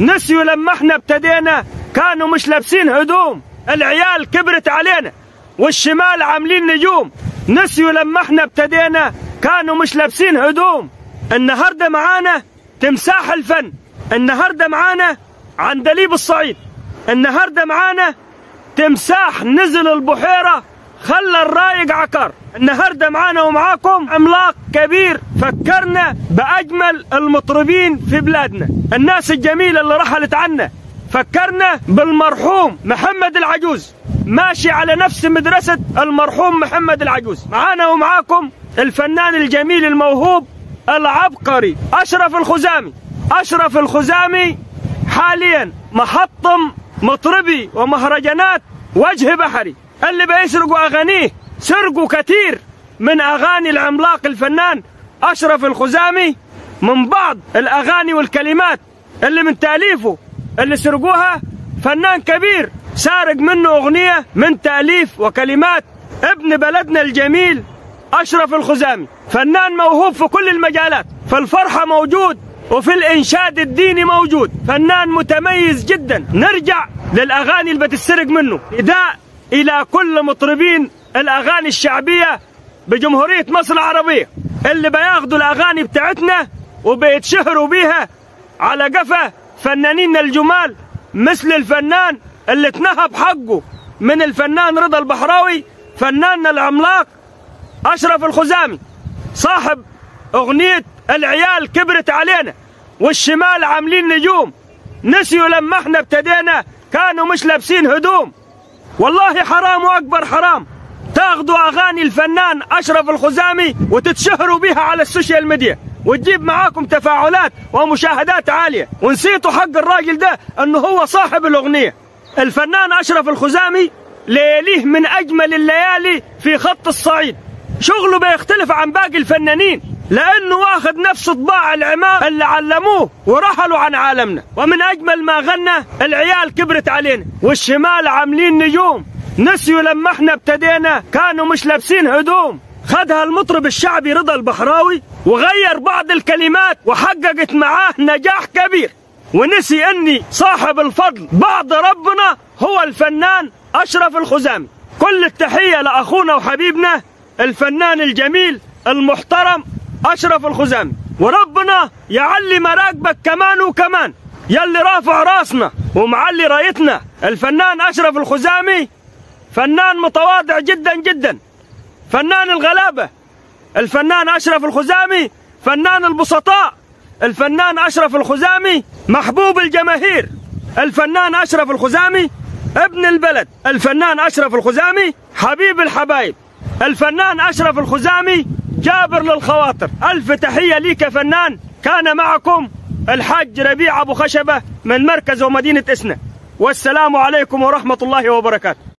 نسيوا لما احنا ابتدينا كانوا مش لابسين هدوم العيال كبرت علينا والشمال عاملين نجوم نسيوا لما احنا ابتدينا كانوا مش لابسين هدوم النهارده معانا تمساح الفن النهارده معانا عندليب الصعيد النهارده معانا تمساح نزل البحيره خلى الرايق عكر النهارده معانا ومعاكم عملاق كبير فكرنا باجمل المطربين في بلادنا الناس الجميله اللي رحلت عنا فكرنا بالمرحوم محمد العجوز ماشي على نفس مدرسة المرحوم محمد العجوز معانا ومعاكم الفنان الجميل الموهوب العبقري أشرف الخزامي أشرف الخزامي حاليا محطم مطربي ومهرجانات وجه بحري اللي بيسرقوا أغانيه سرقوا كثير من أغاني العملاق الفنان أشرف الخزامي من بعض الأغاني والكلمات اللي من تأليفه اللي سرقوها فنان كبير سارق منه أغنية من تأليف وكلمات ابن بلدنا الجميل أشرف الخزامي فنان موهوب في كل المجالات في الفرحة موجود وفي الإنشاد الديني موجود فنان متميز جدا نرجع للأغاني اللي بتسرق منه نداء إلى كل مطربين الأغاني الشعبية بجمهورية مصر العربية اللي بياخدوا الأغاني بتاعتنا وبيتشهروا بيها على قفا فنانين الجمال مثل الفنان اللي اتنهب حقه من الفنان رضا البحراوي فناننا العملاق أشرف الخزامي صاحب أغنية العيال كبرت علينا والشمال عاملين نجوم نسيوا لما احنا ابتدينا كانوا مش لابسين هدوم والله حرام وأكبر حرام تاخدوا أغاني الفنان أشرف الخزامي وتتشهروا بها على السوشيال ميديا وتجيب معاكم تفاعلات ومشاهدات عالية ونسيتوا حق الراجل ده أنه هو صاحب الأغنية الفنان أشرف الخزامي ليليه من أجمل الليالي في خط الصعيد شغله بيختلف عن باقي الفنانين لأنه واخد نفس طباع العمام اللي علموه ورحلوا عن عالمنا ومن أجمل ما غنى العيال كبرت علينا والشمال عاملين نجوم نسيوا لما احنا ابتدينا كانوا مش لابسين هدوم خدها المطرب الشعبي رضا البحراوي وغير بعض الكلمات وحققت معاه نجاح كبير ونسي اني صاحب الفضل بعد ربنا هو الفنان اشرف الخزامي كل التحيه لاخونا وحبيبنا الفنان الجميل المحترم اشرف الخزامي وربنا يعلي مراكبك كمان وكمان يلي رافع راسنا ومعلي رايتنا الفنان اشرف الخزامي فنان متواضع جدا جدا فنان الغلابه الفنان اشرف الخزامي فنان البسطاء الفنان اشرف الخزامي محبوب الجماهير الفنان اشرف الخزامي ابن البلد الفنان اشرف الخزامي حبيب الحبايب الفنان اشرف الخزامي جابر للخواطر الف تحيه ليك يا فنان كان معكم الحاج ربيع ابو خشبه من مركز ومدينه اسنا والسلام عليكم ورحمه الله وبركاته